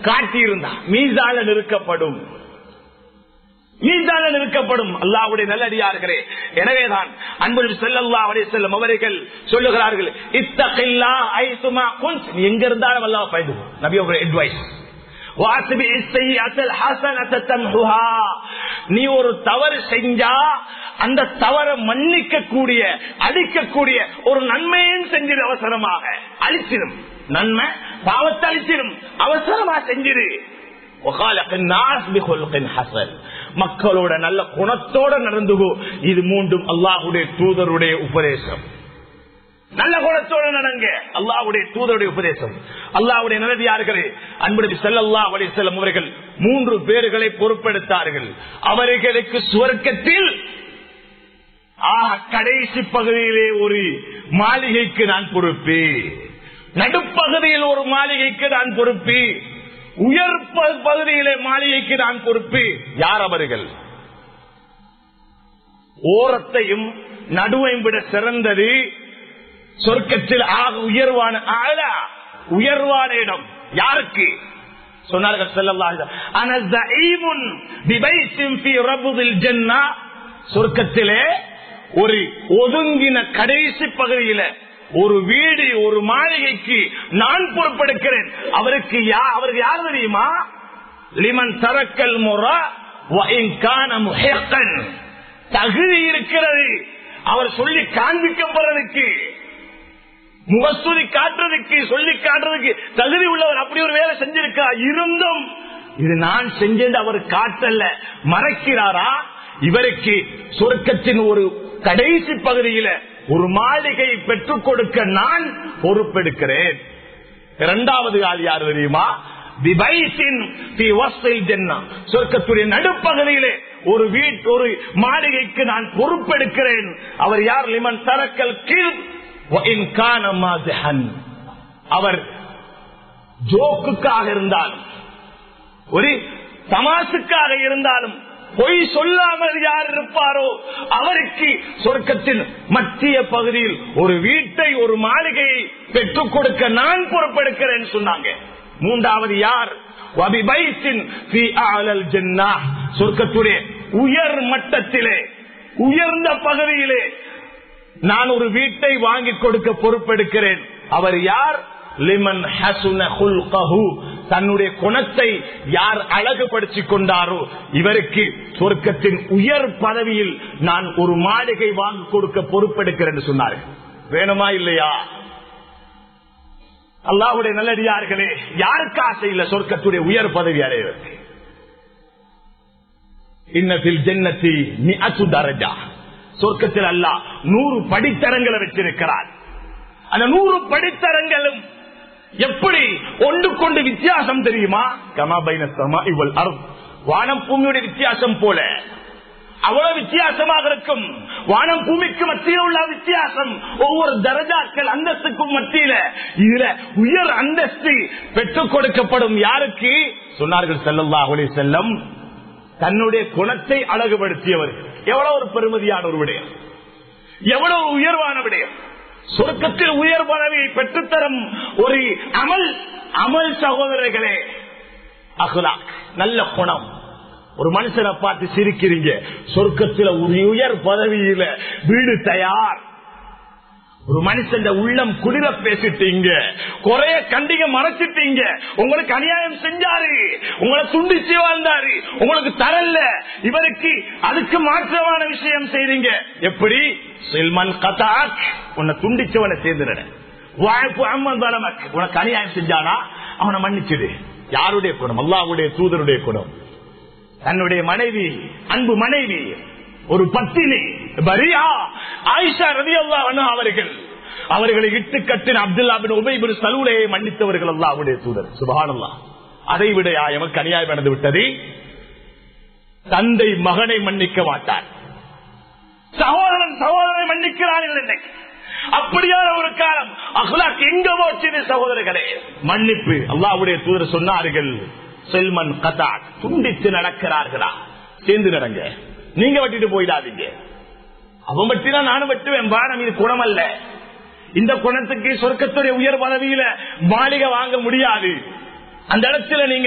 காட்டியிருந்தா மீசால நிறுக்கப்படும் மீதான நிற்கப்படும் அல்லாவுடைய நல்லடியார்களே எனவேதான் அன்பு செல்லல்லா அவரே செல்லும் அவர்கள் சொல்லுகிறார்கள் இத்தகைல்லா ஐசுமா குன்ஸ் நீ எங்க இருந்தாலும் அல்லாஹ் பயந்து நபியோட அட்வைஸ் நீ ஒரு தவறு செஞ்சா அந்த தவறை மன்னிக்க கூடிய அழிக்கக்கூடிய ஒரு நன்மையும் செஞ்சிரு அவசரமாக அழிச்சிடும் நன்மை பாவத்தை அழிச்சிடும் அவசரமா செஞ்சிரு மக்களோட நல்ல குணத்தோட நடந்துகோ இது மூன்றும் அல்லாஹுடைய தூதருடைய உபதேசம் நல்ல குணத்தோட நடங்க அல்லாவுடைய தூதருடைய உபதேசம் அல்லாவுடைய நல்லதியார்களே அன்புடைய செல்லல்லா வழி செல்லும் அவர்கள் மூன்று பேர்களை பொறுப்பெடுத்தார்கள் அவர்களுக்கு சுவர்க்கத்தில் கடைசி பகுதியிலே ஒரு மாளிகைக்கு நான் பொறுப்பு நடுப்பகுதியில் ஒரு மாளிகைக்கு நான் பொறுப்பு உயர் பகுதியிலே மாளிகைக்கு நான் பொறுப்பு யார் அவர்கள் ஓரத்தையும் நடுவையும் விட சிறந்தது சொர்க்கத்தில் ஆக உயர்வான ஆள உயர்வான இடம் யாருக்கு சொன்னார்கள் சொர்க்கத்திலே ஒரு ஒதுங்கின கடைசி பகுதியில ஒரு வீடு ஒரு மாளிகைக்கு நான் பொறுப்பெடுக்கிறேன் அவருக்கு அவருக்கு யார் தெரியுமா லிமன் தரக்கல் முறா தகுதி இருக்கிறது அவர் சொல்லி காண்பிக்கப்படுறதுக்கு முகஸ்துதி காட்டுறதுக்கு சொல்லி காட்டுறதுக்கு தகுதி உள்ளவர் அப்படி ஒரு வேலை செஞ்சிருக்கா இருந்தும் இது நான் செஞ்சேன் அவர் காட்டல்ல மறைக்கிறாரா இவருக்கு சொர்க்கத்தின் ஒரு கடைசி பகுதியில ஒரு மாளிகை பெற்றுக் கொடுக்க நான் பொறுப்பெடுக்கிறேன் இரண்டாவது ஆள் யார் தெரியுமா சொர்க்கத்துடைய நடுப்பகுதியிலே ஒரு வீட்டு ஒரு மாளிகைக்கு நான் பொறுப்பெடுக்கிறேன் அவர் யார் லிமன் தரக்கல் கீழ் அவர் ஜோக்குக்காக இருந்தாலும் ஒரு தமாசுக்காக இருந்தாலும் பொய் சொல்லாமல் யார் இருப்பாரோ அவருக்கு சொர்க்கத்தின் மத்திய பகுதியில் ஒரு வீட்டை ஒரு மாளிகையை பெற்றுக் கொடுக்க நான் பொறுப்பெடுக்கிறேன் சொன்னாங்க மூன்றாவது யார் சொர்க்கத்துடைய உயர் மட்டத்திலே உயர்ந்த பகுதியிலே நான் ஒரு வீட்டை வாங்கி கொடுக்க பொறுப்பெடுக்கிறேன் அவர் யார் லிமன் தன்னுடைய குணத்தை யார் அழகுபடுத்திக் கொண்டாரோ இவருக்கு சொர்க்கத்தின் உயர் பதவியில் நான் ஒரு மாளிகை வாங்கி கொடுக்க பொறுப்பெடுக்கிறேன் சொன்னார்கள் வேணுமா இல்லையா அல்லாவுடைய நல்லடியார்களே யாருக்கு ஆசை இல்ல சொர்க்கத்துடைய உயர் பதவி அடைவதற்கு இன்னத்தில் ஜென்னத்தி நீ அசுதரஜா சொர்க்கத்தில் அல்ல நூறு படித்தரங்களை வச்சிருக்கிறார் அந்த நூறு படித்தரங்களும் எப்படி ஒன்று கொண்டு வித்தியாசம் தெரியுமா கமாபைன சமா இவள் அருள் வானம் பூமியுடைய வித்தியாசம் போல அவ்வளவு வித்தியாசமாக இருக்கும் வானம் பூமிக்கு மத்தியில் உள்ள வித்தியாசம் ஒவ்வொரு தரஜாக்கள் அந்தஸ்துக்கும் மத்தியில இதுல உயர் அந்தஸ்து பெற்றுக் கொடுக்கப்படும் யாருக்கு சொன்னார்கள் செல்லல்லா அவளை செல்லம் தன்னுடைய குணத்தை அழகுபடுத்தியவர் எவ்வளவு ஒரு பெருமதியான ஒரு விடயம் எவ்வளவு உயர்வான விடயம் சொர்க்கத்தில் உயர் பதவியை பெற்றுத்தரும் ஒரு அமல் அமல் சகோதரர்களே அகுலாக் நல்ல குணம் ஒரு மனுஷனை பார்த்து சிரிக்கிறீங்க சொர்க்கத்தில் ஒரு உயர் பதவியில வீடு தயார் ஒரு மனுஷன் உள்ளம் குளிர பேசிட்டீங்க குறைய கண்டிக மறைச்சிட்டீங்க உங்களுக்கு அநியாயம் செஞ்சாரு உங்களை துண்டிச்சு வாழ்ந்தாரு உங்களுக்கு தரல இவருக்கு அதுக்கு மாற்றமான விஷயம் செய்றீங்க எப்படி செல்மன் கதாக் உன்னை துண்டிச்சவனை சேர்ந்துட வாய்ப்பு அம்மன் பலமக் உனக்கு அநியாயம் செஞ்சானா அவனை மன்னிச்சிடு யாருடைய குணம் அல்லாவுடைய தூதருடைய குணம் தன்னுடைய மனைவி அன்பு மனைவி ஒரு பத்தினி பரியா ஆயிஷா ரவி அல்லா அவர்கள் அவர்களை இட்டு கட்டின அப்துல்லா பின் உபைபின் சலூலையை மன்னித்தவர்கள் அல்லாவுடைய தூதர் சுபகானல்லா அதை விட எமக்கு அநியாயம் நடந்து விட்டது தந்தை மகனை மன்னிக்க மாட்டார் சகோதரன் சகோதரனை மன்னிக்கிறான் இல்லை அப்படியான ஒரு காலம் அஹ்லாக் எங்க போச்சு சகோதரர்களே மன்னிப்பு அல்லாவுடைய தூதர் சொன்னார்கள் செல்மன் கதா துண்டித்து நடக்கிறார்களா சேர்ந்து நடங்க நீங்க வெட்டிட்டு போயிடாதீங்க அவன் வெட்டினா நானும் வெட்டுவேன் பானம் இது குணம் அல்ல இந்த குணத்துக்கு சொர்க்கத்துடைய உயர் பதவியில மாளிகை வாங்க முடியாது அந்த இடத்துல நீங்க